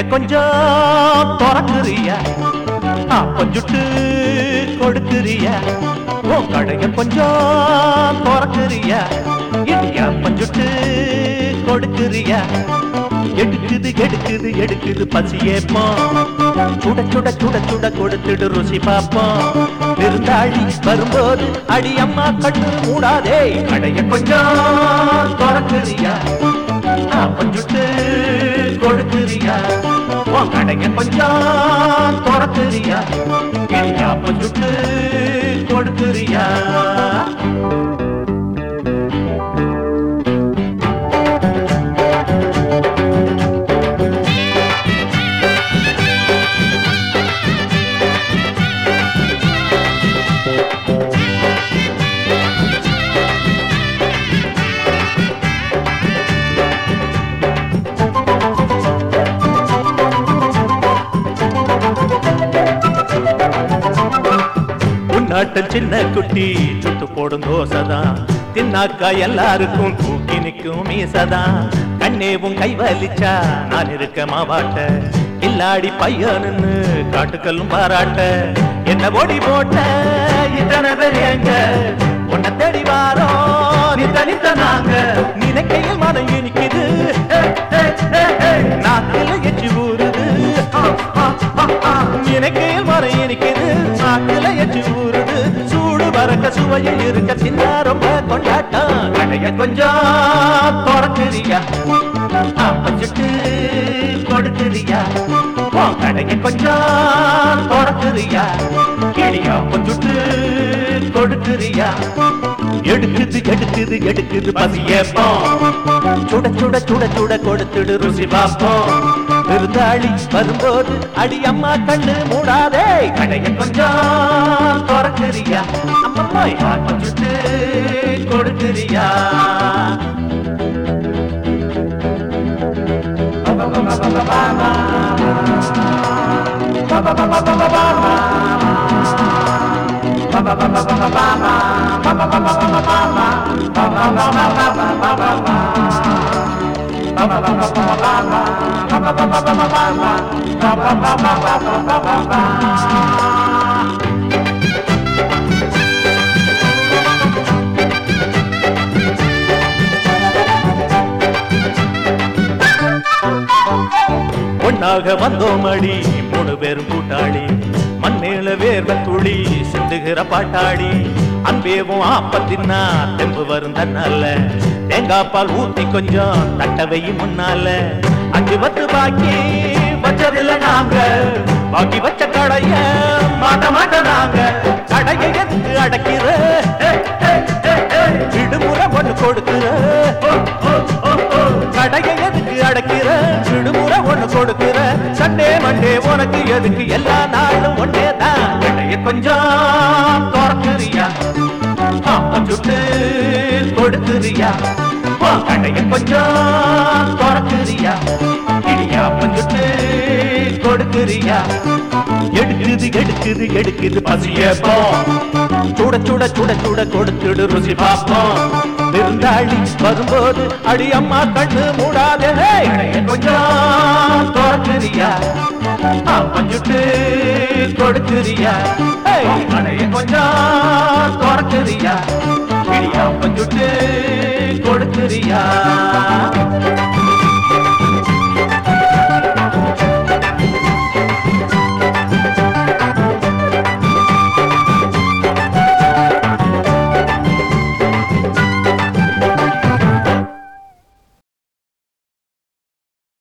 கொஞ்சம் திறக்குறியா அப்பஞ்சுட்டு கொடுக்குறியா உன் கடைய கொஞ்சம் திறக்குறியா இடியா பஞ்சுட்டு கொடுக்குறியா எடுக்குது எடுக்குது எடுக்குது பசியேப்போம் சுட சுட சுட சுட கொடுத்துடு ருசி பார்ப்போம் விருந்தாளி வரும்போது அடி அம்மா கண்ணு மூடாதே கடைய கொஞ்சம் திறக்குறியா பஞ்சுட்டு கொடுக்குறியா உன் கடைய கொஞ்சம் திறக்குறியா இடியா பஞ்சுட்டு கொடுக்குறியா உன்னாட்ட சின்ன குட்டி சுட்டு போடும் தோசைதான் தின்னாக்கா எல்லாருக்கும் தூக்கி நிற்கும் மீசதான் கண்ணேவும் கை வலிச்சா நான் இருக்க மாவாட்ட இல்லாடி பையனுன்னு காட்டுக்கல்லும் பாராட்ட என்ன ஓடி போட்ட இத்தனை பேர் எங்க உன்னை தேடி வாரோ நித்த நித்த நாங்க நினைக்கையில் மனம் இனிக்குது நாக்கில் எச்சி ஊறுது நினைக்கையில் மனம் இனிக்குது நாக்கில் எச்சி ஊறுது சூடு பறக்க சுவையில் இருக்க சின்ன ரொம்ப கொண்டாட்டம் கடைய கொஞ்சம் திறக்குறியா அப்பச்சுட்டு கொடுக்குறியா உன் கடைய கொஞ்சம் திறக்குறியா கிளியா கொஞ்சுட்டு கொடுக்குறியா எடுக்குது எடுக்குது எடுக்குது பசியப்போம் சுட சுட சுட சுட கொடுத்துடு ருசி பார்ப்போம் விருந்தாளி வரும்போது அடி அம்மா கண்ணு மூடாதே கடைய கொஞ்சம் திறக்குறியா அம்மம்மா யார் கொஞ்சுட்டு கொடுக்குறியா ஒன்னாக வந்தோம் அடி மூணு பேரும் கூட்டாளி மண்ணேல வேர்வ துளி சிந்துகிற பாட்டாளி அன்பேவும் ஆப்பத்தின்னா தெம்பு வரும் தன்னால தேங்காய் பால் ஊத்தி கொஞ்சம் தட்டவை முன்னால அஞ்சு பத்து பாக்கி வச்சதில்ல நாங்க பாக்கி வச்ச கடைய மாட்ட மாட்ட நாங்க கடைய எதுக்கு அடைக்கிற விடுமுறை ஒண்ணு கொடுக்கிற கடைய எதுக்கு அடைக்கிற விடுமுறை ஒண்ணு கொடுக்கிற சண்டே மண்டே உனக்கு எதுக்கு எல்லா நாளும் ஒன்னே தான் கடைய கொஞ்சம் திறக்குறியா சுட்டு கொடுக்குறியா உன் கடைய கொஞ்சம் திறக்குறியா இடியா பஞ்சுட்டு கொடுக்குறியா எடுக்குது எடுக்குது எடுக்குது பசியப்போ சுட சுட சுட சுட கொடுத்துடு ருசி பார்ப்போம் விருந்தாளி வரும்போது அடி அம்மா கண்ணு மூடாதே கடைய கொஞ்சம் திறக்குறியா பஞ்சுட்டு கொடுக்குறியா கடைய கொஞ்சம் திறக்குறியா இடியா பஞ்சுட்டு கொடுக்குறியா